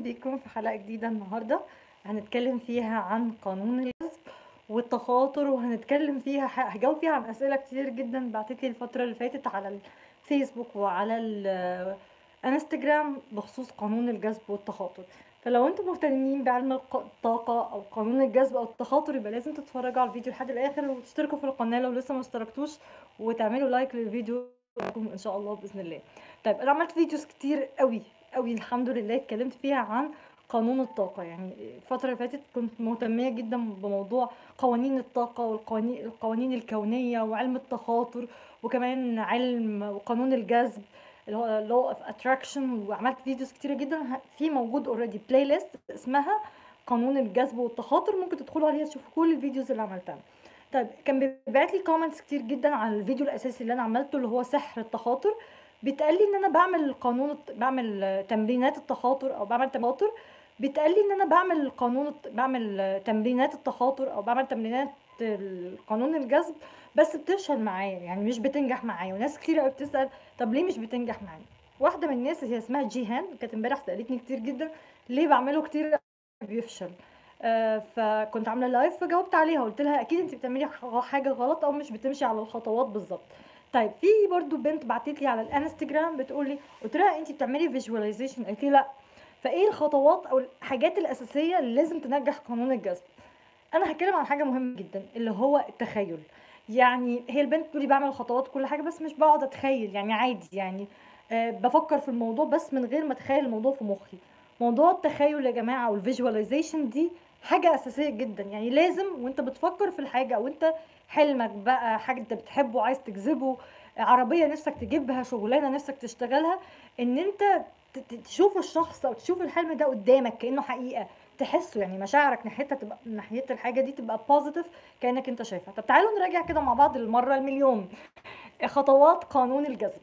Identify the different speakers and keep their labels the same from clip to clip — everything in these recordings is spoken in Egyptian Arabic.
Speaker 1: بيكم في حلقة جديدة النهاردة هنتكلم فيها عن قانون الجذب والتخاطر وهنتكلم فيها ه- هجاوب فيها عن أسئلة كتير جدا بعتتلي الفترة اللي فاتت على الفيسبوك وعلى الانستجرام بخصوص قانون الجذب والتخاطر فلو انتم مهتمين بعلم الق- الطاقة أو قانون الجذب أو التخاطر يبقى لازم تتفرجوا على الفيديو لحد الآخر وتشتركوا في القناة لو لسه ما اشتركتوش وتعملوا لايك للفيديو لكم إن شاء الله بإذن الله طيب انا عملت فيديوز كتير قوي قوي الحمد لله اتكلمت فيها عن قانون الطاقة يعني الفترة اللي فاتت كنت مهتمية جدا بموضوع قوانين الطاقة والقوانين القوانين الكونية وعلم التخاطر وكمان علم وقانون الجذب اللي هو law of attraction وعملت فيديوز كتيرة جدا ه- في موجود اوريدي بلاي ليست اسمها قانون الجذب والتخاطر ممكن تدخلوا عليها تشوفوا كل الفيديوز اللي عملتها طيب كان بيبعت لي كومنتس كتير جدا على الفيديو الاساسي اللي انا عملته اللي هو سحر التخاطر بيتقال لي ان انا بعمل قانون الت- بعمل آه، تمرينات التخاطر او بعمل تخاطر بيتقال لي ان انا بعمل قانون الت- بعمل آه، تمرينات التخاطر او بعمل تمرينات ال- قانون الجذب بس بتفشل معايا يعني مش بتنجح معايا وناس كتير قوي بتسال طب ليه مش بتنجح معايا واحده من الناس هي اسمها جيهان كانت امبارح سالتني كتير جدا ليه بعمله كتير بيفشل آه فكنت عامله لايف فجاوبت عليها قلت لها اكيد انت بتعملي ح- حاجه غلط او مش بتمشي على الخطوات بالظبط طيب في برضو بنت بعتت لي على الانستجرام بتقول لي قلت لها انت بتعملي فيجواليزيشن قالت لي لا فايه الخطوات او الحاجات الاساسيه اللي لازم تنجح قانون الجذب انا هتكلم عن حاجه مهمه جدا اللي هو التخيل يعني هي البنت تقولي بعمل خطوات كل حاجه بس مش بقعد اتخيل يعني عادي يعني أه بفكر في الموضوع بس من غير ما اتخيل الموضوع في مخي موضوع التخيل يا جماعه والفيجواليزيشن دي حاجه اساسيه جدا يعني لازم وانت بتفكر في الحاجه او انت حلمك بقى حاجه انت بتحبه عايز تجذبه عربيه نفسك تجيبها شغلانه نفسك تشتغلها ان انت ت- ت- تشوف الشخص او تشوف الحلم ده قدامك كانه حقيقه تحسه يعني مشاعرك ناحيتها تبقى ناحيه الحاجه دي تبقى بوزيتيف كانك انت شايفها طب تعالوا نراجع كده مع بعض المره المليون خطوات قانون الجذب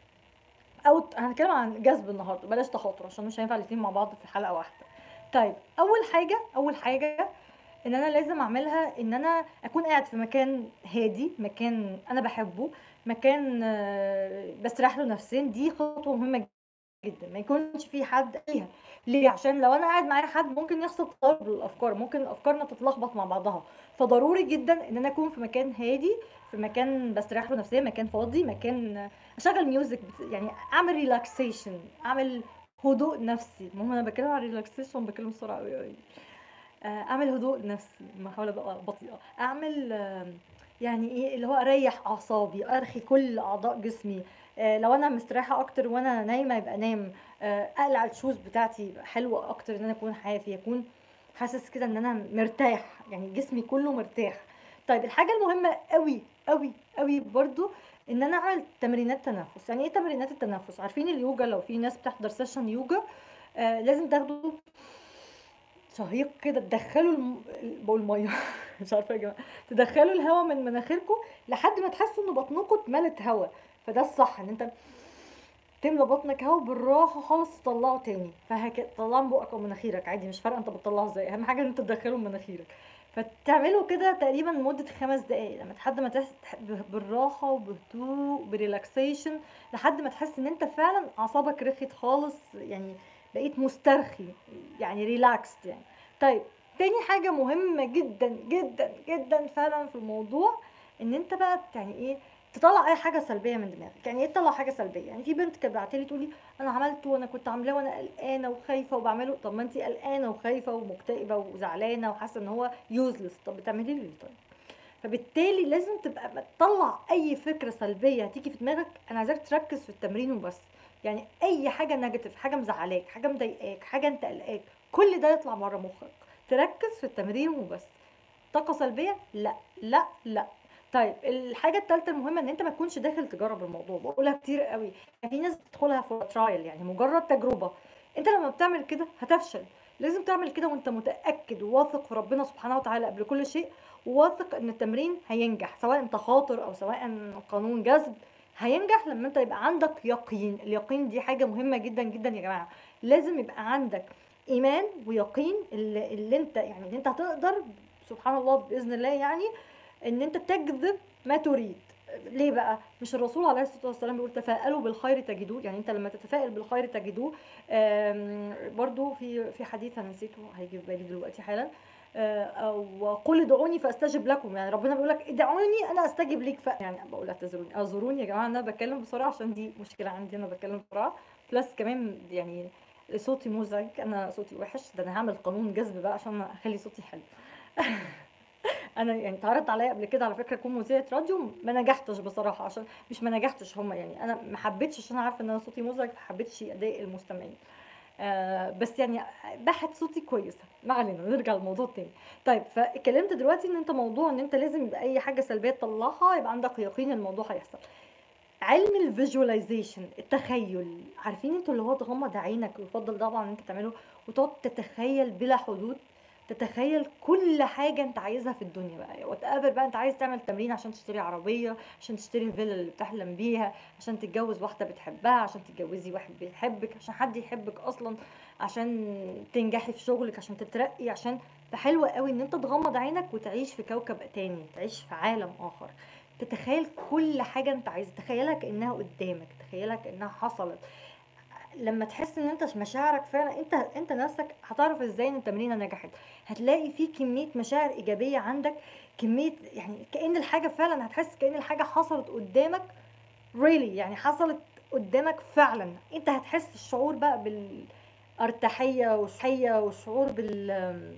Speaker 1: او هنتكلم عن جذب النهارده بلاش تخاطر عشان مش هينفع الاتنين مع بعض في حلقه واحده طيب اول حاجه اول حاجه ان انا لازم اعملها ان انا اكون قاعد في مكان هادي مكان انا بحبه مكان آه، بستريح له نفسيا دي خطوه مهمه جدا ما يكونش في حد فيها ليه عشان لو انا قاعد معايا حد ممكن يحصل تضارب الافكار ممكن افكارنا تتلخبط مع بعضها فضروري جدا ان انا اكون في مكان هادي في مكان بستريح له نفسيا مكان فاضي مكان اشغل ميوزك بت- يعني اعمل ريلاكسيشن اعمل هدوء نفسي المهم انا بتكلم عن ريلاكسيشن بتكلم بسرعه قوي قوي آه، اعمل هدوء نفسي بحاول ابقى بطيئه اعمل آم، يعني ايه اللي هو اريح اعصابي ارخي كل اعضاء جسمي آه، لو انا مستريحه اكتر وانا نايمه يبقى نام آه، اقلع الشوز بتاعتي يبقى حلوه اكتر ان انا اكون حافي اكون حاسس كده ان انا مرتاح يعني جسمي كله مرتاح طيب الحاجه المهمه قوي قوي قوي برضو ان انا اعمل تمرينات تنفس يعني ايه تمرينات التنفس عارفين اليوجا لو في ناس بتحضر سيشن يوجا آه لازم تاخدوا شهيق كده تدخلوا الم... بقول ميه مش عارفه يا جماعه تدخلوا الهواء من مناخيركم لحد ما تحسوا ان بطنكم اتملت هواء فده الصح ان انت تملى بطنك هوا بالراحه خالص تطلعه تاني فهك طلعه من بقك او مناخيرك عادي مش فارقه انت بتطلعه ازاي اهم حاجه ان انت تدخله من مناخيرك فتعملوا كده تقريبا لمده خمس دقايق لما لحد ما تحس تح- ب- بالراحه وبهدوء بريلاكسيشن لحد ما تحس ان انت فعلا اعصابك رخت خالص يعني بقيت مسترخي يعني ريلاكسد يعني طيب تاني حاجه مهمه جدا جدا جدا فعلا في الموضوع ان انت بقى يعني ايه تطلع اي حاجه سلبيه من دماغك يعني ايه تطلع حاجه سلبيه يعني في بنت كانت بعتلي تقولي انا عملته وانا كنت عاملاه وانا قلقانه وخايفه وبعمله طب ما انت قلقانه وخايفه ومكتئبه وزعلانه وحاسه ان هو يوزلس طب بتعملي لي طيب فبالتالي لازم تبقى بتطلع اي فكره سلبيه هتيجي في دماغك انا عايزاك تركز في التمرين وبس يعني اي حاجه نيجاتيف حاجه مزعلاك حاجه مضايقاك حاجه انت قلقاك كل ده يطلع بره مخك تركز في التمرين وبس طاقه سلبيه لا لا لا طيب الحاجه الثالثه المهمه ان انت ما تكونش داخل تجرب الموضوع بقولها كتير قوي يعني في ناس بتدخلها فور ترايل يعني مجرد تجربه انت لما بتعمل كده هتفشل لازم تعمل كده وانت متاكد وواثق في ربنا سبحانه وتعالى قبل كل شيء وواثق ان التمرين هينجح سواء انت خاطر او سواء قانون جذب هينجح لما انت يبقى عندك يقين اليقين دي حاجه مهمه جدا جدا يا جماعه لازم يبقى عندك ايمان ويقين اللي, اللي انت يعني ان انت هتقدر سبحان الله باذن الله يعني ان انت تجذب ما تريد ليه بقى مش الرسول عليه الصلاه والسلام بيقول تفاءلوا بالخير تجدوه يعني انت لما تتفائل بالخير تجدوه آم، برضو في في حديث انا نسيته هيجي في بالي دلوقتي حالا آه، وقل ادعوني فاستجب لكم يعني ربنا بيقول لك ادعوني انا استجب ليك ف... يعني بقول اعتذروني اعذروني يا جماعه انا بتكلم بسرعه عشان دي مشكله عندي انا بتكلم بسرعه بلس كمان يعني صوتي مزعج انا صوتي وحش ده انا هعمل قانون جذب بقى عشان اخلي صوتي حلو انا يعني اتعرض عليا قبل كده على فكره اكون مذيعه راديو ما نجحتش بصراحه عشان مش ما نجحتش هم يعني انا ما حبيتش عشان انا عارفه ان انا صوتي مزعج ما حبيتش اضايق المستمعين آه بس يعني بحت صوتي كويسه ما علينا نرجع للموضوع تاني طيب فاتكلمت دلوقتي ان انت موضوع ان انت لازم يبقى اي حاجه سلبيه تطلعها يبقى عندك يقين الموضوع هيحصل علم الفيجواليزيشن التخيل عارفين انتوا اللي هو تغمض عينك ويفضل طبعا ان انت تعمله وتقعد تتخيل بلا حدود تتخيل كل حاجة انت عايزها في الدنيا بقى وتقابل بقى انت عايز تعمل تمرين عشان تشتري عربية عشان تشتري الفيلا اللي بتحلم بيها عشان تتجوز واحدة بتحبها عشان تتجوزي واحد بيحبك عشان حد يحبك اصلا عشان تنجحي في شغلك عشان تترقي عشان فحلوة قوي ان انت تغمض عينك وتعيش في كوكب تاني تعيش في عالم اخر تتخيل كل حاجة انت عايز تخيلها كأنها قدامك تخيلها كأنها حصلت لما تحس ان انت مشاعرك فعلا انت انت نفسك هتعرف ازاي ان التمرينه نجحت هتلاقي في كميه مشاعر ايجابيه عندك كميه يعني كأن الحاجه فعلا هتحس كأن الحاجه حصلت قدامك really يعني حصلت قدامك فعلا انت هتحس الشعور بقى بالارتاحيه والصحيه والشعور بال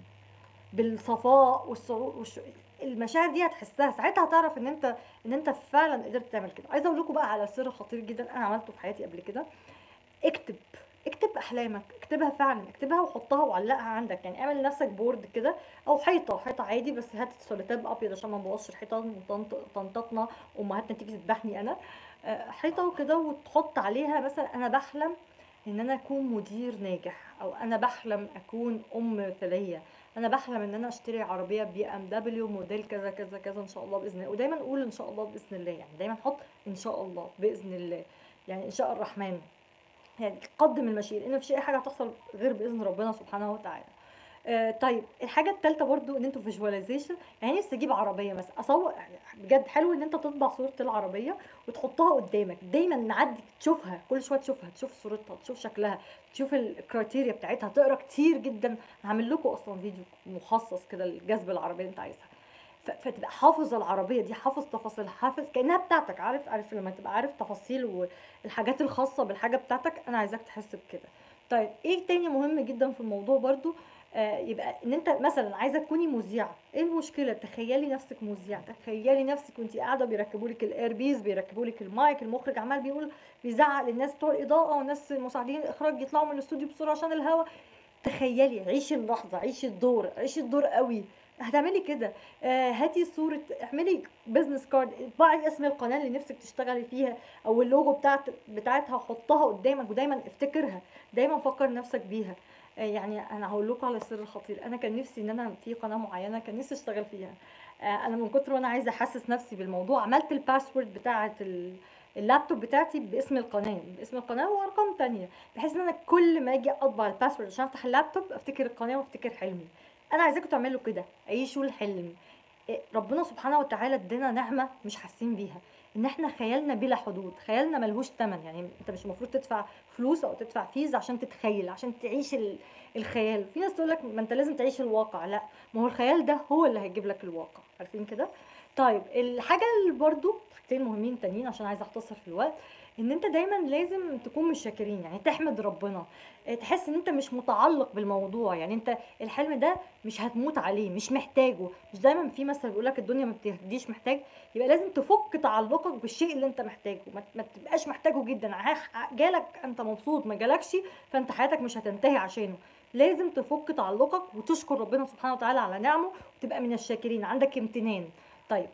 Speaker 1: بالصفاء والشعور والش... المشاعر دي هتحسها ساعتها هتعرف ان انت ان انت فعلا قدرت تعمل كده عايزه اقول لكم بقى على سر خطير جدا انا عملته في حياتي قبل كده اكتب اكتب احلامك اكتبها فعلا اكتبها وحطها وعلقها عندك يعني اعمل لنفسك بورد كده او حيطه حيطه عادي بس هات سوليتاب ابيض عشان ما نبوظش الحيطان طنطتنا امهاتنا تيجي تذبحني انا آه، حيطه وكده وتحط عليها مثلا انا بحلم ان انا اكون مدير ناجح او انا بحلم اكون ام مثاليه انا بحلم ان انا اشتري عربيه بي ام دبليو موديل كذا كذا كذا ان شاء الله باذن الله ودايما اقول ان شاء الله باذن الله يعني دايما حط ان شاء الله باذن الله يعني ان شاء الرحمن يعني قدم المشيئة لان مفيش اي حاجه هتحصل غير باذن ربنا سبحانه وتعالى آه طيب الحاجه الثالثه برضو ان انتوا فيجواليزيشن يعني نفسي اجيب عربيه مثلا اصور يعني بجد حلو ان انت تطبع صوره العربيه وتحطها قدامك دايما نعدي تشوفها كل شويه تشوفها تشوف صورتها تشوف شكلها تشوف الكرايتيريا بتاعتها تقرا كتير جدا هعمل لكم اصلا فيديو مخصص كده لجذب العربيه اللي انت عايزها ف- فتبقى حافظ العربيه دي حافظ تفاصيل حافظ كانها بتاعتك عارف عارف لما تبقى عارف تفاصيل والحاجات الخاصه بالحاجه بتاعتك انا عايزاك تحس بكده طيب ايه تاني مهم جدا في الموضوع برضو آه يبقى ان انت مثلا عايزه تكوني مذيعه ايه المشكله تخيلي نفسك مذيعه تخيلي نفسك وانت قاعده بيركبوا لك الايربيز بيركبوا لك المايك المخرج عمال بيقول بيزعق للناس بتوع الاضاءه والناس مساعدين الاخراج يطلعوا من الاستوديو بسرعه عشان الهوا تخيلي عيشي اللحظه عيشي الدور عيشي الدور قوي هتعملي كده آه هاتي صورة اعملي بزنس كارد اطبعي اسم القناة اللي نفسك تشتغلي فيها او اللوجو بتاعت بتاعتها حطها قدامك ودايما افتكرها دايما فكر نفسك بيها آه يعني انا هقول لكم على سر خطير انا كان نفسي ان انا في قناة معينة كان نفسي اشتغل فيها آه انا من كتر وانا عايزة احسس نفسي بالموضوع عملت الباسورد بتاعت ال اللابتوب بتاعتي باسم القناه باسم القناه وارقام تانية بحيث ان انا كل ما اجي اطبع الباسورد عشان افتح اللابتوب افتكر القناه وافتكر حلمي انا عايزاكم تعملوا كده عيشوا الحلم إيه، ربنا سبحانه وتعالى ادينا نعمه مش حاسين بيها ان احنا خيالنا بلا حدود خيالنا ملهوش تمن يعني انت مش المفروض تدفع فلوس او تدفع فيز عشان تتخيل عشان تعيش ال- الخيال في ناس تقول لك ما انت لازم تعيش الواقع لا ما هو الخيال ده هو اللي هيجيب لك الواقع عارفين كده طيب الحاجه اللي برضو حاجتين مهمين تانيين عشان عايزه اختصر في الوقت ان انت دايما لازم تكون مش شاكرين يعني تحمد ربنا إيه، تحس ان انت مش متعلق بالموضوع يعني انت الحلم ده مش هتموت عليه مش محتاجه مش دايما في مثل بيقول لك الدنيا ما بتهديش محتاج يبقى لازم تفك تعلقك بالشيء اللي انت محتاجه ما, ما تبقاش محتاجه جدا ع- جالك انت مبسوط ما جالكش فانت حياتك مش هتنتهي عشانه لازم تفك تعلقك وتشكر ربنا سبحانه وتعالى على نعمه وتبقى من الشاكرين عندك امتنان طيب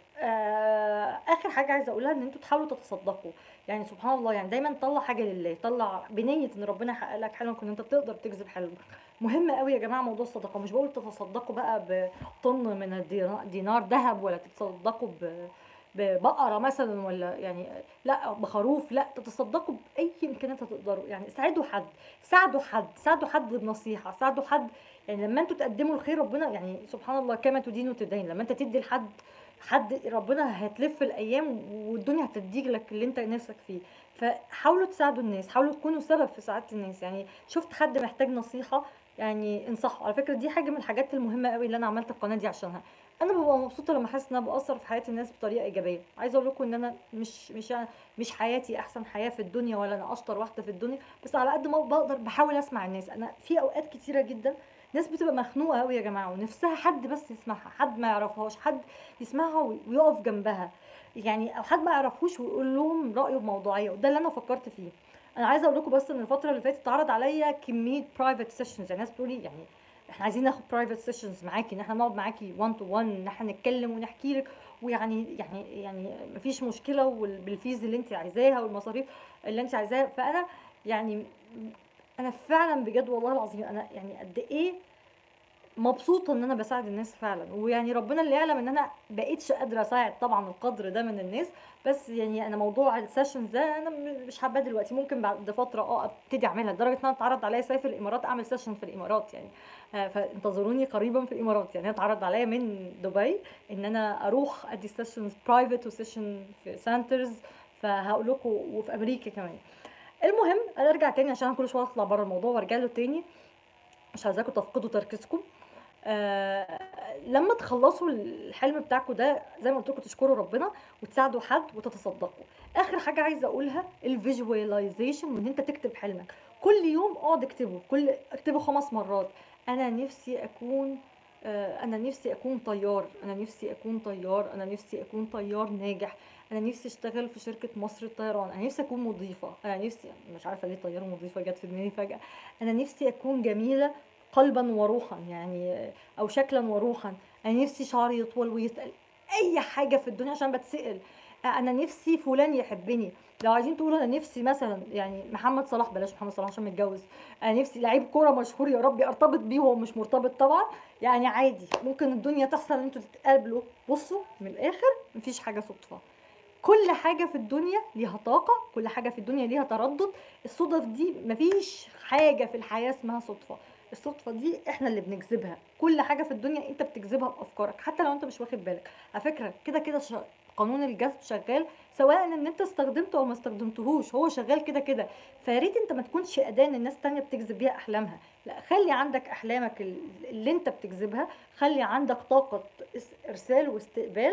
Speaker 1: آه اخر حاجه عايزه اقولها ان انتوا تحاولوا تتصدقوا يعني سبحان الله يعني دايما طلع حاجه لله طلع بنيه ان ربنا يحقق لك حلمك وان انت تقدر تجذب حلمك مهم قوي يا جماعه موضوع الصدقه مش بقول تتصدقوا بقى بطن من الدينا- دينار ذهب ولا تتصدقوا ب ببقره مثلا ولا يعني لا بخروف لا تتصدقوا باي امكانيات تقدروا يعني ساعدوا حد ساعدوا حد ساعدوا حد بنصيحه ساعدوا حد يعني لما انتوا تقدموا الخير ربنا يعني سبحان الله كما تدين تدين لما انت تدي لحد حد ربنا هتلف الايام والدنيا هتديك لك اللي انت نفسك فيه فحاولوا تساعدوا الناس حاولوا تكونوا سبب في سعاده الناس يعني شفت حد محتاج نصيحه يعني انصحه على فكره دي حاجه من الحاجات المهمه قوي اللي انا عملت القناه دي عشانها انا ببقى مبسوطه لما احس ان انا باثر في حياه الناس بطريقه ايجابيه عايزه اقول لكم ان انا مش مش مش حياتي احسن حياه في الدنيا ولا انا اشطر واحده في الدنيا بس على قد ما بقدر بحاول اسمع الناس انا في اوقات كتيره جدا ناس بتبقى مخنوقه قوي يا جماعه ونفسها حد بس يسمعها حد ما يعرفهاش حد يسمعها وي- ويقف جنبها يعني او حد ما يعرفوش ويقول لهم رايه بموضوعيه وده اللي انا فكرت فيه انا عايزه اقول لكم بس ان الفتره اللي فاتت اتعرض عليا كميه برايفت سيشنز يعني ناس بتقولي يعني احنا عايزين ناخد برايفت سيشنز معاكي ان احنا نقعد معاكي 1 تو 1 ان احنا نتكلم ونحكي لك ويعني يعني يعني مفيش مشكله وال- بالفيز اللي انت عايزاها والمصاريف اللي انت عايزاها فانا يعني انا فعلا بجد والله العظيم انا يعني قد ايه مبسوطه ان انا بساعد الناس فعلا ويعني ربنا اللي يعلم ان انا بقيتش قادره اساعد طبعا القدر ده من الناس بس يعني انا موضوع السيشنز ده انا م- مش حاباه دلوقتي ممكن بعد فتره اه ابتدي اعملها لدرجه ان انا اتعرض عليا اسافر الامارات اعمل سيشن في الامارات يعني آه، فانتظروني قريبا في الامارات يعني اتعرض عليا من دبي ان انا اروح ادي سيشنز برايفت وسيشن في سنترز فهقول لكم وفي امريكا كمان المهم انا ارجع تاني عشان أنا كل شويه اطلع بره الموضوع وارجع له تاني مش عايزاكم تفقدوا تركيزكم آه لما تخلصوا الحلم بتاعكم ده زي ما قلت لكم تشكروا ربنا وتساعدوا حد وتتصدقوا اخر حاجه عايزه اقولها الفيجواليزيشن وان انت تكتب حلمك كل يوم اقعد اكتبه كل اكتبه خمس مرات انا نفسي اكون آه، انا نفسي اكون طيار انا نفسي اكون طيار انا نفسي اكون طيار ناجح انا نفسي اشتغل في شركه مصر الطيران انا نفسي اكون مضيفه انا نفسي مش عارفه ليه طيار ومضيفه جت في دماغي فجاه انا نفسي اكون جميله قلبا وروحا يعني او شكلا وروحا انا نفسي شعري يطول ويتقل اي حاجه في الدنيا عشان بتسال انا نفسي فلان يحبني لو عايزين تقولوا انا نفسي مثلا يعني محمد صلاح بلاش محمد صلاح عشان متجوز انا نفسي لعيب كوره مشهور يا ربي ارتبط بيه وهو مش مرتبط طبعا يعني عادي ممكن الدنيا تحصل ان انتوا تتقابلوا بصوا من الاخر مفيش حاجه صدفه كل حاجه في الدنيا ليها طاقه كل حاجه في الدنيا ليها تردد الصدف دي مفيش حاجه في الحياه اسمها صدفه الصدفه دي احنا اللي بنجذبها كل حاجه في الدنيا انت بتجذبها بافكارك حتى لو انت مش واخد بالك على فكره كده كده ش... قانون الجذب شغال سواء ان انت استخدمته او ما استخدمتهوش هو شغال كده كده فيا ريت انت ما تكونش اداه ان الناس تانية بتجذب بيها احلامها لا خلي عندك احلامك ال- اللي انت بتجذبها خلي عندك طاقه إس- ارسال واستقبال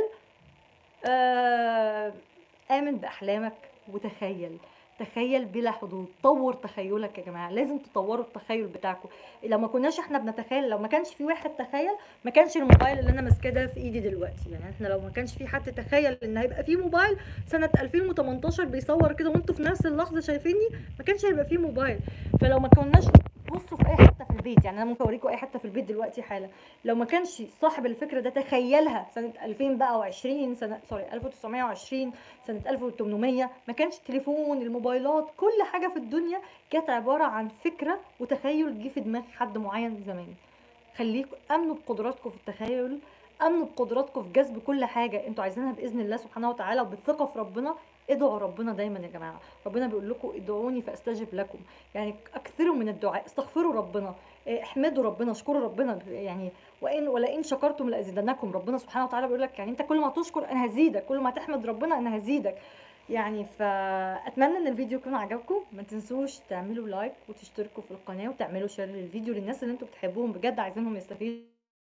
Speaker 1: آه، آمن بأحلامك وتخيل تخيل بلا حدود طور تخيلك يا جماعة لازم تطوروا التخيل بتاعكم لو ما كناش احنا بنتخيل لو ما كانش في واحد تخيل ما كانش الموبايل اللي انا ماسكاه ده في ايدي دلوقتي يعني احنا لو ما كانش في حد تخيل ان هيبقى في موبايل سنة 2018 بيصور كده وانتوا في نفس اللحظة شايفيني ما كانش هيبقى في موبايل فلو ما كناش بصوا في اي حته في البيت يعني انا ممكن اوريكم اي حته في البيت دلوقتي حالا لو ما كانش صاحب الفكره ده تخيلها سنه 2000 بقى و20 سنه سوري 1920 سنه 1800 ما كانش التليفون الموبايلات كل حاجه في الدنيا كانت عباره عن فكره وتخيل جه في دماغ حد معين زمان خليكم امنوا بقدراتكم في التخيل امنوا بقدراتكم في جذب كل حاجه انتوا عايزينها باذن الله سبحانه وتعالى وبالثقه في ربنا ادعوا ربنا دايما يا جماعه ربنا بيقول لكم ادعوني فاستجب لكم يعني اكثروا من الدعاء استغفروا ربنا إيه، احمدوا ربنا اشكروا ربنا يعني وان ولئن شكرتم لازيدنكم ربنا سبحانه وتعالى بيقول لك يعني انت كل ما تشكر انا هزيدك كل ما تحمد ربنا انا هزيدك يعني فاتمنى ان الفيديو يكون عجبكم ما تنسوش تعملوا لايك وتشتركوا في القناه وتعملوا شير للفيديو للناس اللي انتوا بتحبوهم بجد عايزينهم يستفيدوا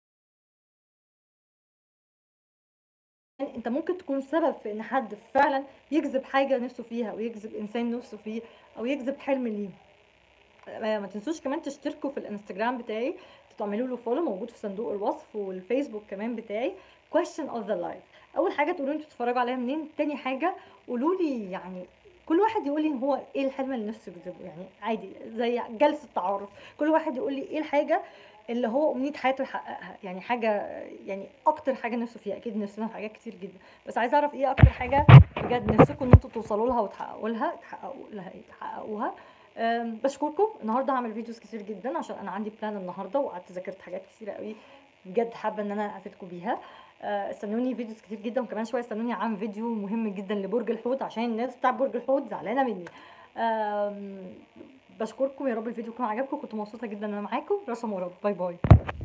Speaker 1: انت ممكن تكون سبب في ان حد فعلا يجذب حاجه نفسه فيها ويجذب انسان نفسه فيه او يجذب حلم ليه آه، ما تنسوش كمان تشتركوا في الانستجرام بتاعي تعملوا له فولو موجود في صندوق الوصف والفيسبوك كمان بتاعي question of the life اول حاجه تقولوا انتوا بتتفرجوا عليها منين تاني حاجه قولوا لي يعني كل واحد يقول لي هو ايه الحلم اللي نفسه يجذبه يعني عادي زي جلسه تعارف كل واحد يقول لي ايه الحاجه اللي هو امنيه حياته يحققها يعني حاجه يعني اكتر حاجه نفسه فيها اكيد نفسنا في حاجات كتير جدا بس عايزه اعرف ايه اكتر حاجه بجد نفسكم ان انتوا توصلوا لها وتحققوا لها تحققوا لها إيه؟ تحققوها أم، بشكركم النهارده هعمل فيديوز كتير جدا عشان انا عندي بلان النهارده وقعدت ذاكرت حاجات كتيره قوي بجد حابه ان انا افيدكم بيها آه، استنوني فيديوز كتير جدا وكمان شويه استنوني عن فيديو مهم جدا لبرج الحوت عشان الناس بتاع برج الحوت زعلانه مني آم، بشكركم يا رب الفيديو يكون عجبكم كنت مبسوطه جدا ان انا معاكم رسم مراد باي باي